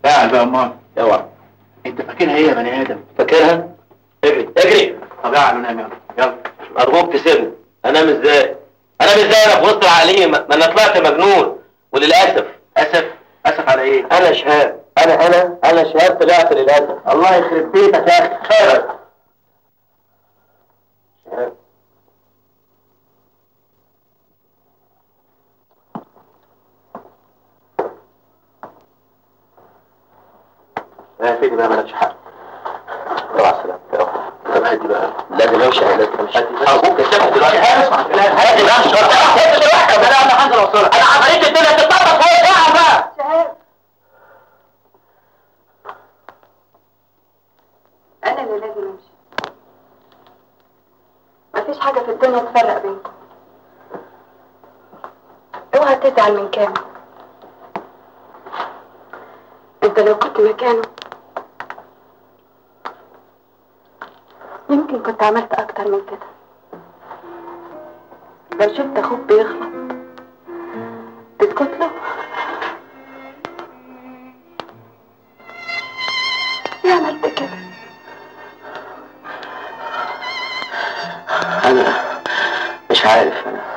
تعال بقى امال اوعى انت فاكرها ايه يا بني ادم فاكرها اجري اجري طب اعلى نام يلا يلا ارجوك تسيبني انام ازاي انام ازاي انا في وسط العقليه ما ما انا طلعت مجنون وللاسف اسف اسف على ايه انا شهاب انا انا انا شهاب طلعت للاسف الله يخرب بيتك يا اخي خير شهاب يا سيدي بقى مالكش حق اوعى السلام طب هدي بقى لازم امشي لازم امشي ارجوك اسمع دلوقتي اسمع هادي بقى مش هادي دلوقتي انا انا هنزل اوصلك انا عمليه الدنيا تتطبق فوق ساعه بقى شهاب أنا اللي لازم أمشي مفيش حاجة في الدنيا تفرق بينكم اوعى تزعل من كامل انت لو كنت مكانه يمكن كنت عملت اكتر من كده لو شفت اخوك بيغلط تسكت له ليه عملت كده انا مش عارف انا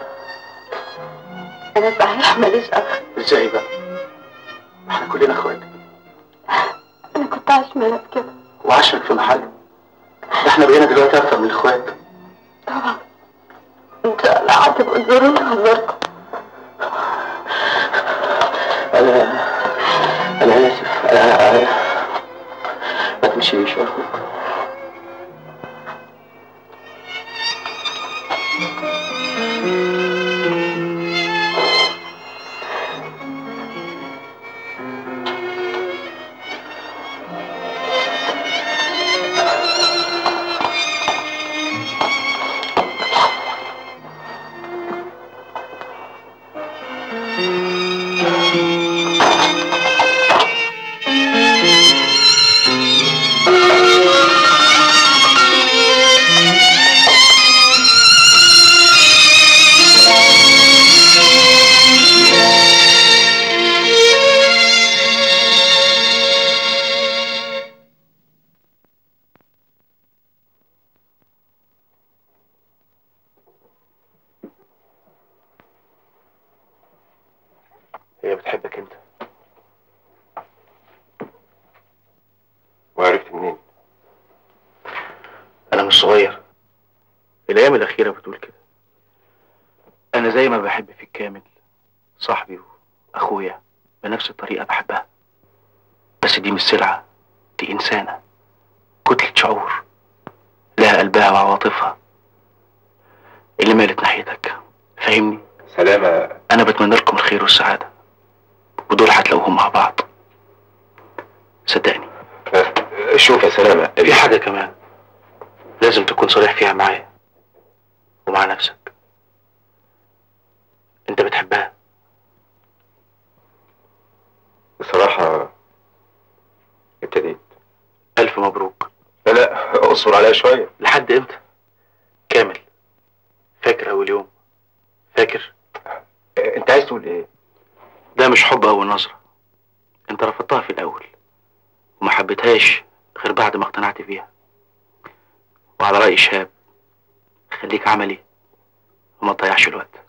انا صحيح ماليش اخ ازاي بقى احنا كلنا اخوات انا كنت عشمانة في كده وعشرك في محل احنا بقينا دلوقتي اكتر من الاخوات طبعا ان شاء الله هتبقوا تزوروني هزوركم انا انا اسف انا انا ما تمشيش ارجوك هي بتحبك انت وعرفت منين؟ انا مش صغير الايام الاخيره بتقول كده انا زي ما بحب فيك كامل صاحبي واخويا بنفس الطريقه بحبها بس دي مش سلعه دي انسانه كتله شعور لها قلبها وعواطفها اللي مالت ناحيتك فاهمني سلامة انا بتمنى لكم الخير والسعاده ودول هتلاقوهم مع بعض صدقني آه، شوف يا سلامة في حاجة كمان لازم تكون صريح فيها معايا ومع نفسك انت بتحبها بصراحة ابتديت الف مبروك لا لا اصبر عليا شوية لحد امتى كامل فاكر اول يوم فاكر آه، انت عايز تقول ايه؟ ده مش حب اول نظرة انت رفضتها في الاول وما حبيتهاش غير بعد ما اقتنعت فيها وعلى رأي شهاب خليك عملي وما تضيعش الوقت